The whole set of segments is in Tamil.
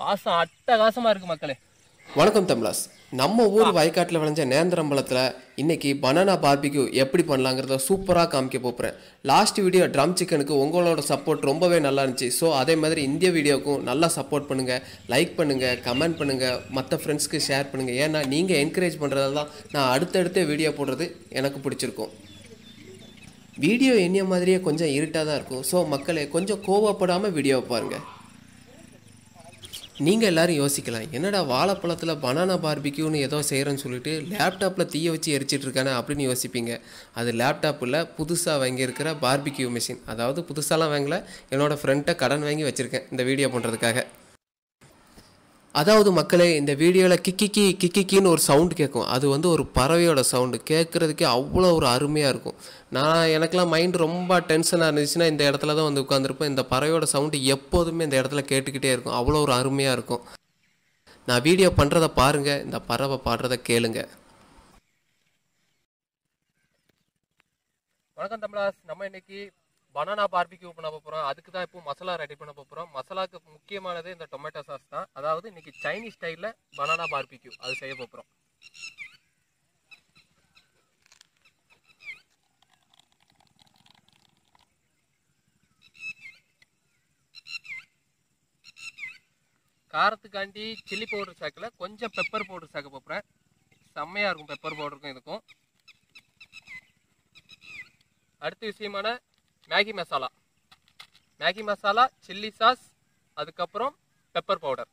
வாசம் அட்டகாசமா இருக்கு மக்களே வணக்கம் தமிழாஸ் நம்ம ஊர் வயக்காட்டில் விளைஞ்ச நேந்திரம்பழத்தில் இன்னைக்கு பனானா பார்பிக்யூ எப்படி பண்ணலாங்கிறத சூப்பராக காமிக்க போகிறேன் லாஸ்ட் வீடியோ ட்ரம் சிக்கனுக்கு உங்களோட சப்போர்ட் ரொம்பவே நல்லா இருந்துச்சு ஸோ அதே மாதிரி இந்த வீடியோக்கும் நல்லா சப்போர்ட் பண்ணுங்கள் லைக் பண்ணுங்கள் கமெண்ட் பண்ணுங்கள் மற்ற ஃப்ரெண்ட்ஸ்க்கு ஷேர் பண்ணுங்கள் ஏன்னா நீங்கள் என்கரேஜ் பண்ணுறதால தான் நான் அடுத்தடுத்த வீடியோ போடுறது எனக்கு பிடிச்சிருக்கும் வீடியோ என்னைய மாதிரியே கொஞ்சம் இருட்டாக தான் இருக்கும் ஸோ மக்களே கொஞ்சம் கோவப்படாமல் வீடியோவை பாருங்கள் நீங்கள் எல்லாரும் யோசிக்கலாம் என்னடா வாழைப்பழத்தில் பனானா பார்பிக்யூன்னு ஏதோ செய்கிறேன்னு சொல்லிட்டு லேப்டாப்பில் தீய வச்சு எரிச்சிட்டு இருக்கானே அப்படின்னு யோசிப்பீங்க அது லேப்டாப்பில் புதுசாக வாங்கியிருக்கிற பார்பிக்யூ மிஷின் அதாவது புதுசாலாம் வாங்கல என்னோடய ஃப்ரெண்ட்டை கடன் வாங்கி வச்சுருக்கேன் இந்த வீடியோ பண்ணுறதுக்காக அதாவது மக்களே இந்த வீடியோவில் கிக்கிக்கி கிக்கிக்கின்னு ஒரு சவுண்டு கேட்கும் அது வந்து ஒரு பறவையோட சவுண்டு கேட்குறதுக்கே அவ்வளோ ஒரு அருமையாக இருக்கும் நான் எனக்கெல்லாம் மைண்ட் ரொம்ப டென்ஷனாக இருந்துச்சுன்னா இந்த இடத்துல தான் வந்து உட்காந்துருப்பேன் இந்த பறவையோட சவுண்டு எப்போதுமே இந்த இடத்துல கேட்டுக்கிட்டே இருக்கும் அவ்வளோ ஒரு அருமையாக இருக்கும் நான் வீடியோ பண்ணுறதை பாருங்கள் இந்த பறவை பாடுறதை கேளுங்க வணக்கம் தமிழாஸ் நம்ம இன்னைக்கு பனானா பார்பிக்யூ பண்ண போறோம் அதுக்கு தான் இப்போ மசாலா ரெடி பண்ண போறோம் மசாலாக்கு முக்கியமானது இந்த டொமேட்டோ சாஸ் தான் அதாவது இன்னைக்கு சைனீஸ் ஸ்டைல்ல பனானா பார்பிக்யூ அது செய்ய போறோம் காரத்துக்காண்டி சில்லி பவுடர் சேர்க்கல கொஞ்சம் பெப்பர் பவுடர் சேர்க்க போகிறேன் செம்மையாக இருக்கும் பெப்பர் பவுடருக்கும் இதுக்கும் அடுத்த விஷயமான Maggi masala Maggi masala chilli sauce அதுக்கப்புறம் பெப்பர் பவுடர்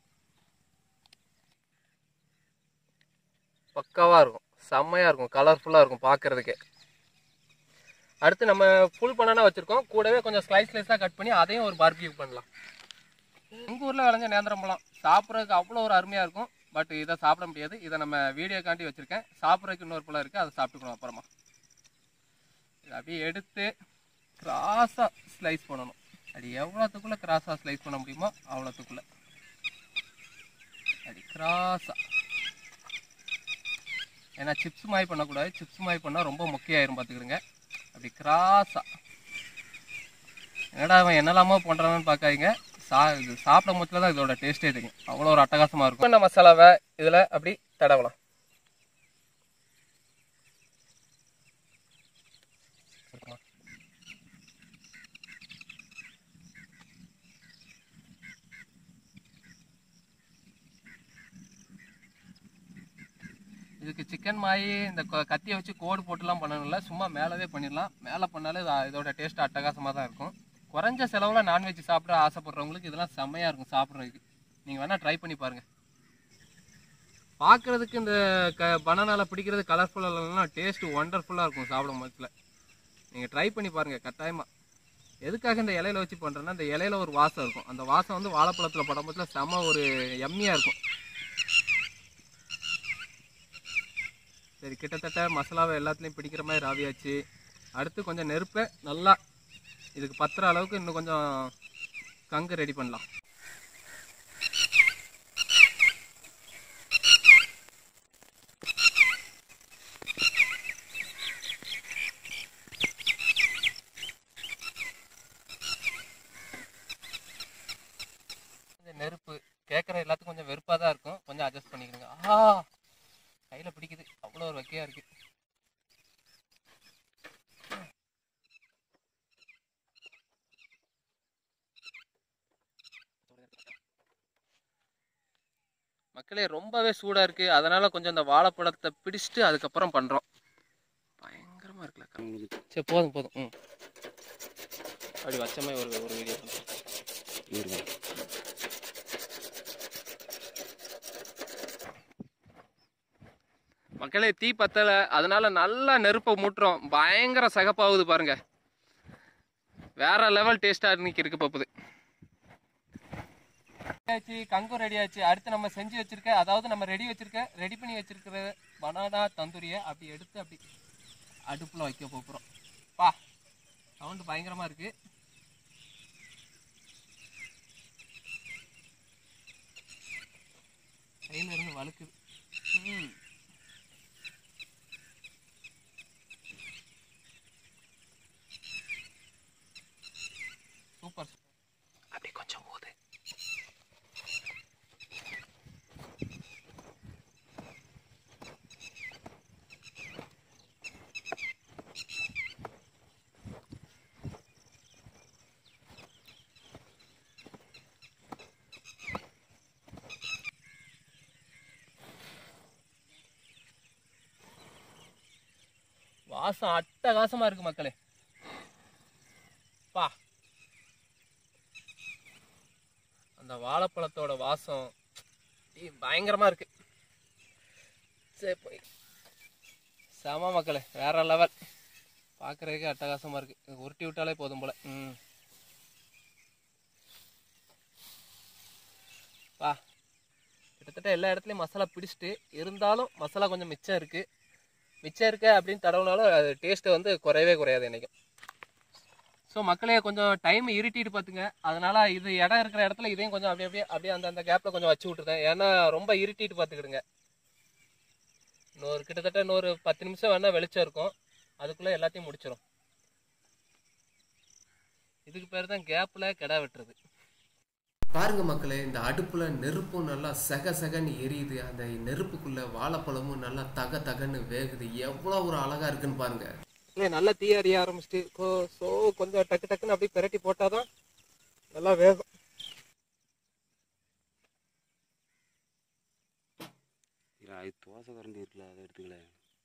பக்காவாக இருக்கும் செம்மையாக இருக்கும் கலர்ஃபுல்லாக இருக்கும் பார்க்கறதுக்கே அடுத்து நம்ம ஃபுல் பனானா வச்சுருக்கோம் கூடவே கொஞ்சம் ஸ்லைஸ் ஸ்லைஸாக கட் பண்ணி அதையும் ஒரு பார்பிக்யூ பண்ணலாம் எங்கள் ஊரில் விளைஞ்ச நேந்திரம் பழம் சாப்பிட்றதுக்கு அவ்வளோ ஒரு அருமையாக இருக்கும் பட் இதை சாப்பிட முடியாது இதை நம்ம வீடியோக்காண்டி வச்சுருக்கேன் சாப்பிட்றதுக்கு இன்னொரு பழம் இருக்குது அதை சாப்பிட்டுக்கணும் அப்புறமா இதை அப்படியே எடுத்து கிராஸாக ஸ்லைஸ் பண்ணணும் அது எவ்வளோத்துக்குள்ளே கிராஸாக ஸ்லைஸ் பண்ண முடியுமோ அவ்வளோத்துக்குள்ளே அப்படி கிராஸாக ஏன்னா சிப்ஸ் மாதிரி பண்ணக்கூடாது சிப்ஸ் மாதிரி பண்ணால் ரொம்ப முக்கியம் பார்த்துக்கிடுங்க அப்படி கிராஸாக என்னடா அவன் என்னெல்லாமோ பண்ணுறான்னு பார்க்காதீங்க சா இது சாப்பிடும் போதுல தான் இதோட டேஸ்ட்டே தெரியும் அவ்வளோ ஒரு அட்டகாசமாக இருக்கும் இந்த மசாலாவை இதில் அப்படி தடவலாம் இதுக்கு சிக்கன் மாயி இந்த கொ- கத்தியை வச்சு கோடு போட்டுலாம் பண்ணணும்ல சும்மா மேலவே பண்ணிடலாம் மேலே பண்ணாலே இது இதோட டேஸ்ட் அட்டகாசமாக தான் இருக்கும் குறைஞ்ச செலவில் நான்வெஜ் சாப்பிட ஆசைப்படுறவங்களுக்கு இதெல்லாம் செம்மையாக இருக்கும் சாப்பிட்றதுக்கு நீங்கள் வேணால் ட்ரை பண்ணி பாருங்கள் பார்க்குறதுக்கு இந்த க பனானால பிடிக்கிறது கலர்ஃபுல்லாக இல்லைன்னா டேஸ்ட் ஒண்டர்ஃபுல்லாக இருக்கும் சாப்பிடும் போதுல நீங்கள் ட்ரை பண்ணி பாருங்கள் கட்டாயமாக எதுக்காக இந்த இலையில வச்சு பண்ணுறேன்னா இந்த இலையில ஒரு வாசம் இருக்கும் அந்த வாசம் வந்து வாழைப்பழத்தில் படும்போதுல செம ஒரு எம்மியாக இருக்கும் சரி கிட்டத்தட்ட மசாலாவை எல்லாத்துலேயும் பிடிக்கிற மாதிரி ராவியாச்சு அடுத்து கொஞ்சம் நெருப்பை நல்லா இதுக்கு பத்துற அளவுக்கு இன்னும் கொஞ்சம் கங்கு ரெடி பண்ணலாம் கொஞ்சம் நெருப்பு கேட்குற எல்லாத்துக்கும் கொஞ்சம் வெறுப்பாக தான் இருக்கும் கொஞ்சம் அட்ஜஸ்ட் பண்ணிக்கணுங்க ஆ கையில் பிடிக்குது அவ்வளோ ஒரு வக்கையாக இருக்கு மக்களே ரொம்பவே சூடாக இருக்குது அதனால் கொஞ்சம் இந்த வாழைப்பழத்தை பிடிச்சிட்டு அதுக்கப்புறம் பண்ணுறோம் பயங்கரமாக இருக்குல்ல சரி போதும் போதும் ம் அப்படி வச்சமே ஒரு ஒரு வீடியோ பண்ணுறோம் மக்களே தீ பத்தலை அதனால நல்லா நெருப்பை மூட்டுறோம் பயங்கர சகப்பாகுது பாருங்க வேற லெவல் டேஸ்டாக இன்னைக்கு இருக்கு பப்புது ஆச்சு கங்கும் ரெடி ஆச்சு அடுத்து நம்ம செஞ்சு வச்சிருக்க அதாவது நம்ம ரெடி வச்சிருக்க ரெடி பண்ணி வச்சிருக்கிற பனானா தந்தூரியை அப்படி எடுத்து அப்படி அடுப்பில் வைக்க போகிறோம் பா சவுண்டு பயங்கரமாக இருக்கு கையில இருந்து வழுக்குது ம் சூப்பர் அப்படி கொஞ்சம் ஊது வாசம் அட்டகாசமா இருக்கு மக்களே பா அந்த வாழைப்பழத்தோட வாசம் ஏய், பயங்கரமா இருக்கு சரி போய் செம மக்களே வேற லெவல் பார்க்கறதுக்கே அட்டகாசமா இருக்கு இது உருட்டி விட்டாலே போதும் போல ம் பா கிட்டத்தட்ட எல்லா இடத்துலயும் மசாலா பிடிச்சிட்டு இருந்தாலும் மசாலா கொஞ்சம் மிச்சம் இருக்கு மிச்சம் இருக்கு அப்படின்னு தடவுனாலும் அது டேஸ்ட் வந்து குறையவே குறையாது என்னைக்கும் ஸோ மக்களே கொஞ்சம் டைம் இருட்டிட்டு பார்த்துங்க அதனால இது இடம் இருக்கிற இடத்துல இதையும் கொஞ்சம் அப்படியே அப்படியே அப்படியே அந்த அந்த கேப்பில் கொஞ்சம் வச்சு விட்டுருந்தேன் ஏன்னா ரொம்ப இருட்டிட்டு பார்த்துக்கிடுங்க இன்னொரு கிட்டத்தட்ட இன்னொரு பத்து நிமிஷம் வேணா வெளிச்சம் இருக்கும் அதுக்குள்ளே எல்லாத்தையும் முடிச்சிடும் இதுக்கு பேர் தான் கேப்பில் கிடா வெட்டுறது பாருங்க மக்களே இந்த அடுப்புல நெருப்பும் நல்லா செக செகன்னு எரியுது அந்த நெருப்புக்குள்ள வாழைப்பழமும் நல்லா தக தகன்னு வேகுது எவ்வளவு ஒரு அழகா இருக்குன்னு பாருங்க இல்லை நல்லா தீ அறிய ஆரம்பிச்சிட்டு கோ ஸோ கொஞ்சம் டக்கு டக்குன்னு அப்படியே பிரட்டி போட்டால் தான் நல்லா வேகும் இல்லை அது தோசை கரண்டி இருக்குல்ல அதை எடுத்துக்கல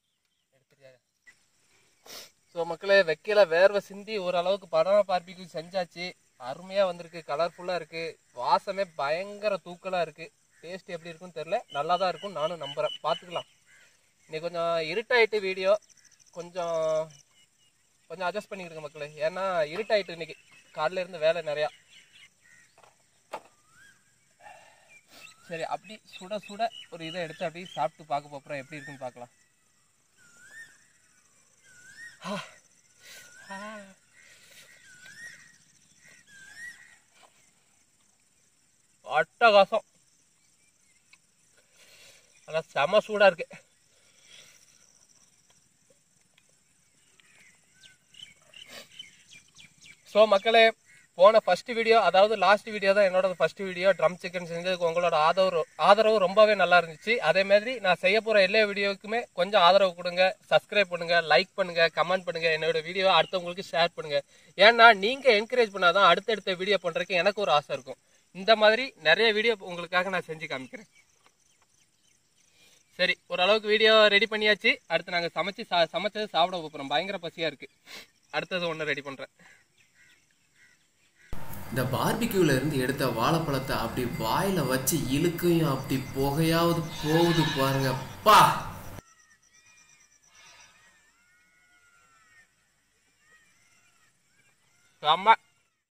ஸோ மக்களே வைக்கல வேர்வை சிந்தி ஓரளவுக்கு பனானா பார்பிக்யூ செஞ்சாச்சு அருமையாக வந்திருக்கு கலர்ஃபுல்லாக இருக்குது வாசமே பயங்கர தூக்கலாக இருக்குது டேஸ்ட் எப்படி இருக்குன்னு தெரில நல்லா தான் இருக்கும் நானும் நம்புகிறேன் பார்த்துக்கலாம் இன்னைக்கு கொஞ்சம் இருட்டாயிட்டு வீடியோ கொஞ்சம் கொஞ்சம் அட்ஜஸ்ட் பண்ணிக்கிடுங்க மக்களே ஏன்னா இருட்டாயிட்டு இன்னைக்கு காலையில இருந்து வேலை நிறையா சரி அப்படி சுட சுட ஒரு இதை எடுத்து அப்படியே சாப்பிட்டு பார்க்க போகிறோம் எப்படி இருக்குன்னு பார்க்கலாம் அட்டகாசம் ஆனால் செம சூடாக இருக்கு ஸோ மக்களே போன ஃபர்ஸ்ட் வீடியோ அதாவது லாஸ்ட் வீடியோ தான் என்னோட ஃபர்ஸ்ட் வீடியோ ட்ரம் சிக்கன் செஞ்சதுக்கு உங்களோட ஆதரவு ஆதரவு ரொம்பவே நல்லா இருந்துச்சு அதே மாதிரி நான் செய்ய போகிற எல்லா வீடியோவுக்குமே கொஞ்சம் ஆதரவு கொடுங்க சப்ஸ்கிரைப் பண்ணுங்க லைக் பண்ணுங்க கமெண்ட் பண்ணுங்க என்னோட வீடியோவை அடுத்தவங்களுக்கு ஷேர் பண்ணுங்க ஏன்னா நீங்க என்கரேஜ் பண்ணாதான் அடுத்தடுத்த வீடியோ பண்றதுக்கு எனக்கு ஒரு ஆசை இருக்கும் இந்த மாதிரி நிறைய வீடியோ உங்களுக்காக நான் செஞ்சு காமிக்கிறேன் சரி ஓரளவுக்கு வீடியோ ரெடி பண்ணியாச்சு அடுத்து நாங்கள் சமைச்சு சா சமைச்சது சாப்பிட போகிறோம் பயங்கர பசியாக இருக்கு அடுத்தது ஒன்று ரெடி பண்ணுறேன் இந்த பார்பிக்யூல இருந்து எடுத்த வாழைப்பழத்தை அப்படி வாயில வச்சு இழுக்கையும் அப்படி புகையாவது போகுது பாருங்க பா செம்ம